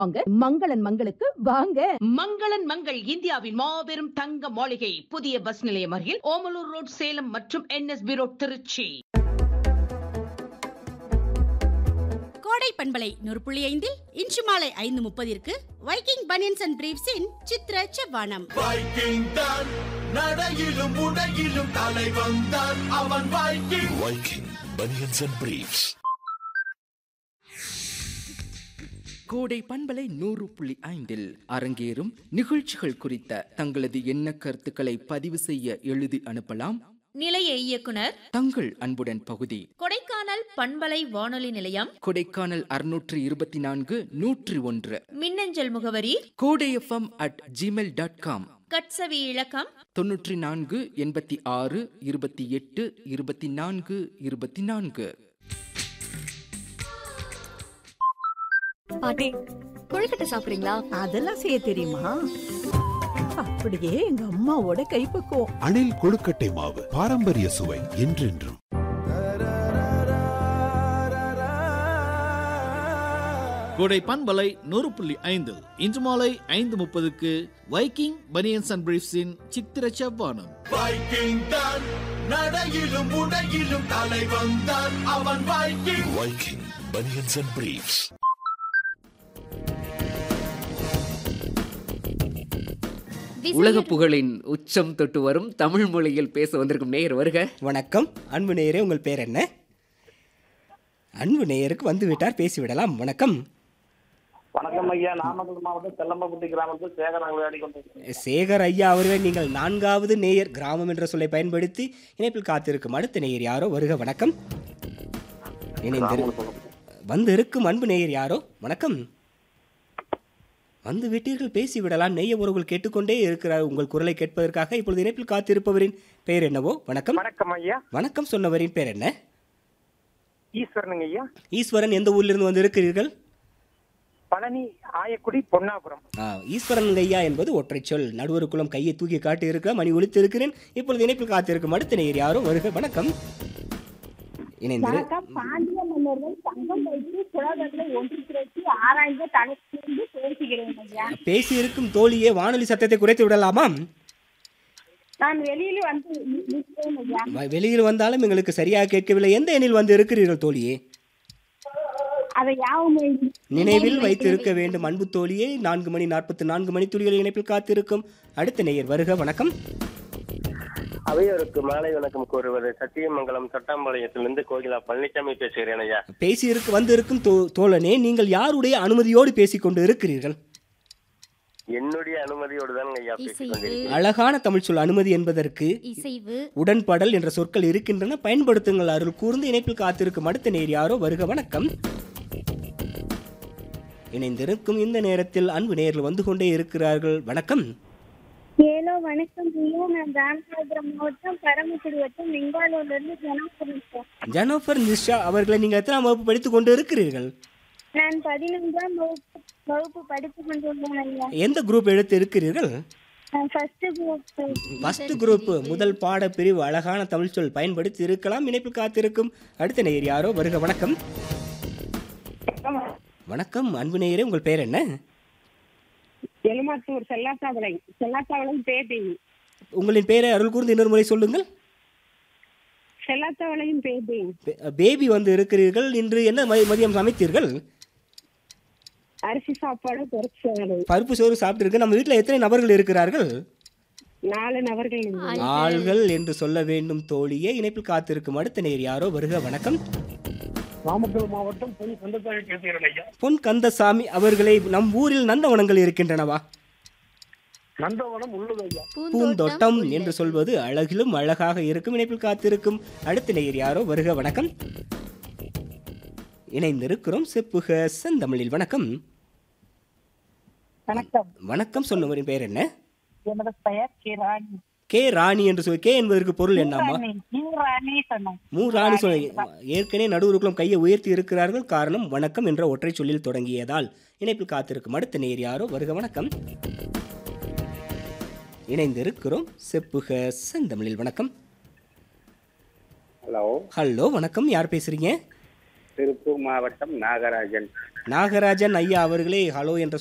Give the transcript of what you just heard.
வாங்க மங்களன் மங்களுக்கு வாங்க மங்களன் மங்கள் இந்தியாவின் மாபெரும் தங்க மாளிகை புதிய பஸ் நிலையம் அருகில் ஓமலூர் ரோட் சேலம் மற்றும் என்எஸ்பி ரோட் திருச்சி கோடை பண்பலை நூறு புள்ளி ஐந்தில் இன்று மாலை ஐந்து முப்பதிற்கு வைக்கிங் பனியன்ஸ் அண்ட் பிரீவ்ஸின் சித்ர செவ்வானம் வைக்கிங் தான் நடையிலும் உடையிலும் தலை வந்தான் அவன் Viking Viking Bunions and Briefs. கோடை பண்பலை நூறு புள்ளி ஐந்தில் அரங்கேறும் நிகழ்ச்சிகள் குறித்த தங்களது எண்ண கருத்துக்களை பதிவு செய்ய எழுதி அனுப்பலாம் நிலைய இயக்குனர் தங்கள் அன்புடன் பகுதி கொடைக்கானல் பண்பலை வானொலி நிலையம் கொடைக்கானல் அறுநூற்று இருபத்தி நான்கு நூற்றி ஒன்று மின்னஞ்சல் முகவரி Kodai FM at Gmail dot com கட்சவி இலக்கம் தொன்னூற்றி நான்கு எண்பத்தி ஆறு இருபத்தி எட்டு இருபத்தி நான்கு இருபத்தி நான்கு பாட்டி கொழுக்கட்டை சாப்பிடுறீங்களா அதெல்லாம் செய்ய தெரியுமா அப்படியே எங்க அம்மாவோட கைப்பக்குவம் அணில் கொழுக்கட்டை மாவு பாரம்பரிய சுவை என்றென்றும் கோடை பண்பலை நூறு புள்ளி ஐந்து இன்று மாலை ஐந்து முப்பதுக்கு வைக்கிங் பனியன்ஸ் அண்ட் பிரீஃப்ஸின் சித்திர செவ்வானம் வைக்கிங் தான் நடையிலும் உடையிலும் தலை வந்தான் அவன் Viking Viking Bunions and Briefs. உலக புகழின் உச்சம் தொட்டு வரும் தமிழ் மொழியில் பேச வந்திருக்கும் நேயர் வருக வணக்கம் அன்பு நேயரே உங்கள் பேர் என்ன அன்பு நேயருக்கு வந்து விட்டார் பேசிவிடலாம் வணக்கம் வணக்கம் ஐயா நாமக்கல் மாவட்டம் செல்லம்பக்குட்டி கிராமத்தில் சேகரன் விளையாடி கொண்டிருக்கிறேன் சேகர் ஐயா அவர்களே நீங்கள் நான்காவது நேயர் கிராமம் என்ற சொல்லை பயன்படுத்தி இணைப்பில் காத்திருக்கும் அடுத்த நேயர் யாரோ வருக வணக்கம் இணைந்திரு வந்து இருக்கும் அன்பு நேயர் யாரோ வணக்கம் வந்து விட்டீர்கள் பேசிவிடலாம் நெய்ய உறவுகள் கேட்டுக்கொண்டே இருக்கிறார் உங்கள் குரலை கேட்பதற்காக இப்பொழுது இணைப்பில் காத்திருப்பவரின் பெயர் என்னவோ வணக்கம் வணக்கம் ஐயா வணக்கம் சொன்னவரின் பெயர் என்ன ஈஸ்வரனுங்க ஐயா ஈஸ்வரன் எந்த ஊரிலிருந்து வந்து இருக்கிறீர்கள் பழனி ஆயக்குடி பொன்னாபுரம் ஆ, ஈஸ்வரன் ஐயா என்பது ஒற்றை சொல் நடுவருக்குளம் கையை தூக்கி காட்டி இருக்க மணி ஒலித்து இருக்கிறேன் இப்பொழுது இணைப்பில் காத்திருக்கும் அடுத்த நேயர் யாரோ வருக வணக்கம் இணைந்திரு பாண்டிய மன்னர்கள் தங்கம் வைத்து புலவர்களை ஒன்று திரட்டி ஆராய்ந்த தளத்திலிருந்து பேசுகிறேன் ஐயா பேசி இருக்கும் தோழியே வானொலி சத்தத்தை குறைத்து விடலாமா நான் வெளியில வந்து நி- நிற்கிறேன் ஐயா வ- வெளியில் வந்தாலும் எங்களுக்கு சரியாக கேட்கவில்லை எந்த எண்ணில் வந்து இருக்கிறீர்கள் தோழியே அதை யாவும் நினைவில் வைத்து இருக்க வேண்டும் அன்பு தோழியே நான்கு மணி நாற்பத்தி நான்கு மணி துளிகள் இணைப்பில் காத்திருக்கும் அடுத்த நேயர் வருக வணக்கம் அவையோருக்கு மாலை வணக்கம் கூறுவது சத்தியமங்கலம் சட்டாம்பாளையத்திலிருந்து கோகிலா பழனிசாமி பேசுகிறேன் ஐயா பேசி இருக்கு வந்து இருக்கும் தோ- தோழனே நீங்கள் யாருடைய அனுமதியோடு பேசிக்கொண்டு இருக்கிறீர்கள் என்னுடைய அனுமதியோடு தான் ஐயா பேசிக் கொண்டிருக்கிறேன் அழகான தமிழ் சொல் அனுமதி என்பதற்கு இசைவு உடன்படல் என்ற சொற்கள் இருக்கின்றன பயன்படுத்துங்கள் அருள் கூர்ந்து இணைப்பில் காத்திருக்கும் அடுத்த நேர் யாரோ வருக வணக்கம் இணைந்திருக்கும் இந்த நேரத்தில் அன்பு நேரில் வந்து கொண்டே இருக்கிறார்கள் வணக்கம் ஏலோ வணக்கம் ஐயா நான் ராமநாதபுரம் மாவட்டம் பரமக்குடி வட்டம் லிங்காலூர்ல இருந்து ஜனாபுரம் சார் ஜனோஃபர் நிஷா அவர்களை நீங்கள் எத்தனாம் வகுப்பு படித்துக் கொண்டு இருக்கிறீர்கள் நான் பதினொன்றாம் வகுப்பு வகுப்பு படித்து கொண்டுள்ளேன் ஐயா எந்த குரூப் எடுத்து இருக்கிறீர்கள் நான் ஃபர்ஸ்ட் குரூப் ஃபர்ஸ்ட் குரூப் முதல் பாட பிரிவு அழகான தமிழ் சொல் பயன்படுத்தி இருக்கலாம் இணைப்பில் காத்திருக்கும் அடுத்த நேயர் யாரோ வருக வணக்கம் வணக்கம் அன்பு நேயரே உங்கள் பெயர் என்ன எலுமாத்தூர் செல்லாத்தாவளை செல்லாத்தாவளை பேபி உங்களின் பெயரை அருள் கூர்ந்து இன்னொரு முறை சொல்லுங்கள் செல்லாத்தாவளையும் பேபி பே- பேபி வந்து இருக்கிறீர்கள் இன்று என்ன மதி- மதியம் சமைத்தீர்கள் அரிசி சாப்பாடு பொறிச்சு பருப்பு சோறு சாப்பிட்டிருக்கு நம்ம வீட்டில் எத்தனை நபர்கள் இருக்கிறார்கள் நாலு நபர்கள் ஆள்கள் என்று சொல்ல வேண்டும் தோழியே இணைப்பில் காத்திருக்கும் அடுத்த நேர் யாரோ வருக வணக்கம் நாமக்கல் மாவட்டம் பொன் கந்தசாமி பேசுகிறேன் ஐயா பொன் கந்தசாமி அவர்களை நம் ஊரில் நந்தவனங்கள் இருக்கின்றனவா நந்தவனம் உள்ளது ஐயா பூந்தோட்டம் என்று சொல்வது அழகிலும் அழகாக இருக்கும் இணைப்பில் காத்திருக்கும் அடுத்த நேயர் யாரோ வருக வணக்கம் இணைந்திருக்கிறோம் செப்புக செந்தமிழில் வணக்கம் வணக்கம் வணக்கம் சொன்னவரின் பெயர் என்ன என்னோட பெயர் கே ராணி கே ராணி என்று சொல்லி கே என்பதற்கு பொருள் என்னம்மா ராணி சொன்னேன் மூ ராணி சொல்ல ஏற்கனவே நடுவருக்குளம் கையை உயர்த்தி இருக்கிறார்கள் காரணம் வணக்கம் என்ற ஒற்றை சொல்லில் தொடங்கியதால் இணைப்பில் காத்திருக்கும் அடுத்த நேர் யாரோ வருக வணக்கம் இணைந்திருக்கிறோம் செப்புக செந்தமிழில் வணக்கம் ஹலோ ஹலோ வணக்கம் யார் பேசுறீங்க திருப்பூர் மாவட்டம் நாகராஜன் நாகராஜன் ஐயா அவர்களே ஹலோ என்ற